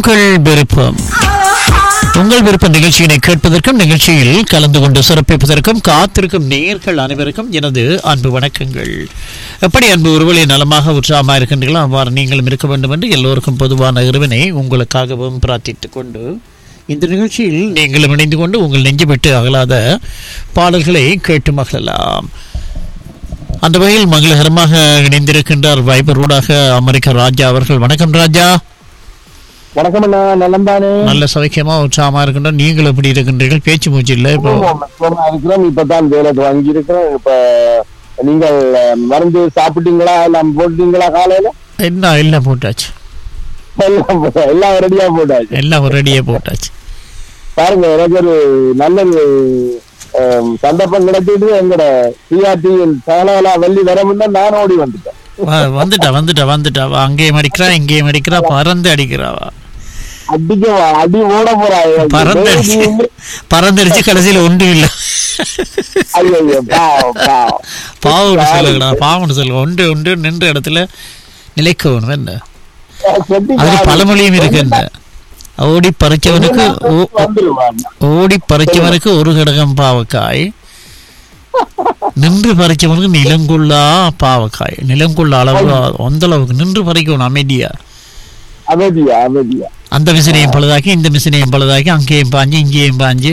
உங்கள் விருப்பம் உங்கள் விருப்ப நிகழ்ச்சியினை கேட்பதற்கும் நிகழ்ச்சியில் கலந்து கொண்டு சிறப்பிப்பதற்கும் காத்திருக்கும் நேர்கள் அனைவருக்கும் எனது அன்பு வணக்கங்கள் எப்படி அன்பு உருவலை நலமாக உற்சாகமாக இருக்கின்றீர்களோ அவ்வாறு நீங்களும் இருக்க வேண்டும் என்று எல்லோருக்கும் பொதுவான இறைவனை உங்களுக்காகவும் பிரார்த்தித்துக் கொண்டு இந்த நிகழ்ச்சியில் நீங்களும் இணைந்து கொண்டு உங்கள் நெஞ்சு விட்டு அகலாத பாடல்களை கேட்டு மகிழலாம் அந்த வகையில் மங்களகரமாக இணைந்திருக்கின்றார் வைபர் ஊடாக அமெரிக்க ராஜா அவர்கள் வணக்கம் ராஜா வணக்கம் அண்ணா நலம்தானே நல்ல சௌக்கியமா உற்சாகமா இருக்கின்றோம் நீங்கள் எப்படி இருக்கின்றீர்கள் பேச்சு மூச்சு இல்லை இப்போ சுகமா இருக்கிறோம் இப்பதான் வேலை வாங்கி இருக்கிறோம் இப்ப நீங்கள் அஹ், மருந்து சாப்பிட்டீங்களா எல்லாம் போட்டீங்களா காலையில என்ன எல்லாம் போட்டாச்சு எல்லாம் போ- எல்லாம் ரெடியா போட்டாச்சு எல்லாம் ரெடியே போட்டாச்சு பாருங்க எனக்கு ஒரு நல்ல ஒரு, அஹ், சந்தர்ப்பம் கிடைச்சிட்டு எங்கட சிஆர்டியின் சேனலா வெள்ளி வரமுன்னா நான் ஓடி வந்துட்டேன் வ- வந்துட்டா வந்துட்டா வந்துட்டா அவ அங்கேயும் அடிக்கிறா இங்கேயும் அடிக்கிறா பறந்து அடிக்கிறாவா அடிக்க வா- அடி ஓட போறா பறந்தடிச்சு பறந்தடிச்சு கடைசியில ஒன்றும் இல்லை ஐயோ பாவம் பாவம் பாவம்னு சொல்லுங்கடா பாவம்னு சொல்லுங்க ஒன்று ஒன்று நின்ற இடத்துல நிலைக்கணும் என்ன செட்டி அது பழமொழியும் இருக்கு என்ன ஓடி பறிச்சவனுக்கு ஓ- வந்துருவான் ஓடி பறிச்சவனுக்கு ஒரு கடகம் பாவக்காய் நின்று பறிச்சவனுக்கு நிலங்குள்ளா பாவக்காய் நிலங்குள்ள அளவு அந்த அளவுக்கு நின்று பறிக்கணும் அமைதியா அமைதியா அமைதியா அந்த மிஷினையும் பழுதாக்கி இந்த மிஷினையும் பழுதாக்கி அங்கேயும் பாஞ்சு இங்கேயும் பாஞ்சு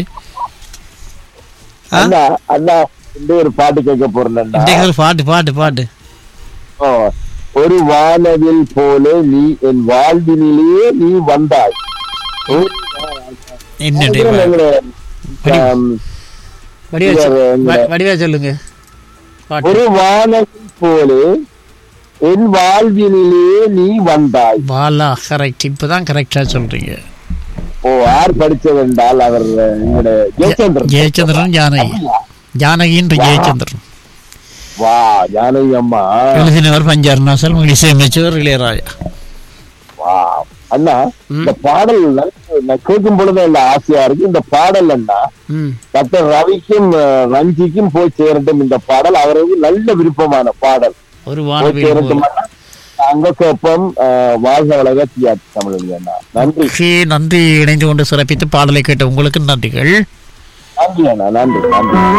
ஆ? அண்ணா அண்ணா இந்த ஒரு பாட்டு கேட்க போறேன்டா இன்றைக்கு ஒரு பாட்டு பாட்டு பாட்டு ஓ, ஒரு வானவில் போல நீ என் வாழ்வினிலேயே நீ வந்தாய் ஓ, என்னுடைய அப்புறம் எங்களுடைய, ஆம், வடிவா சொல்- இந்த- வ- வடிவா சொல்லுங்க பாட்டு ஒரு வானவில் போல என் வாழ்வினிலேயே நீ வந்தாய் பாலா கரெக்ட் இப்பதான் கரெக்டா சொல்றீங்க ஓ யார் படிச்சது என்றால் அவர் எங்களுடைய ஜெயச்சந்திரன் ஜெயச்சந்திரன் ஜானகி ஜானகியின் ஜெயச்சந்திரன் வா ஜானகி அம்மா எழுதினவர் பஞ்சாருநாசல் இசையமைச்சவர் இளையராஜா வா அண்ணா ம். இந்த பாடல் எனக்கு- நான் கேட்கும் பொழுது இல்ல ஆசையா இருக்கு இந்த பாடல் அண்ணா ம் டாக்டர் ரவிக்கும் அஹ், ரஞ்சிக்கும் போய் சேரட்டும் இந்த பாடல் அவருக்கு நல்ல விருப்பமான பாடல் ஒரு போய் வானவில் சேரட்டும் அண்ணா. அங்க கேப்பம் அஹ், வாழ்க வளக தியாகி தமிழ் அண்ணா நன்றி ஓகே நன்றி இணைந்து கொண்டு சிறப்பித்து பாடலை கேட்ட உங்களுக்கு நன்றிகள் நன்றி அண்ணா நன்றி நன்றி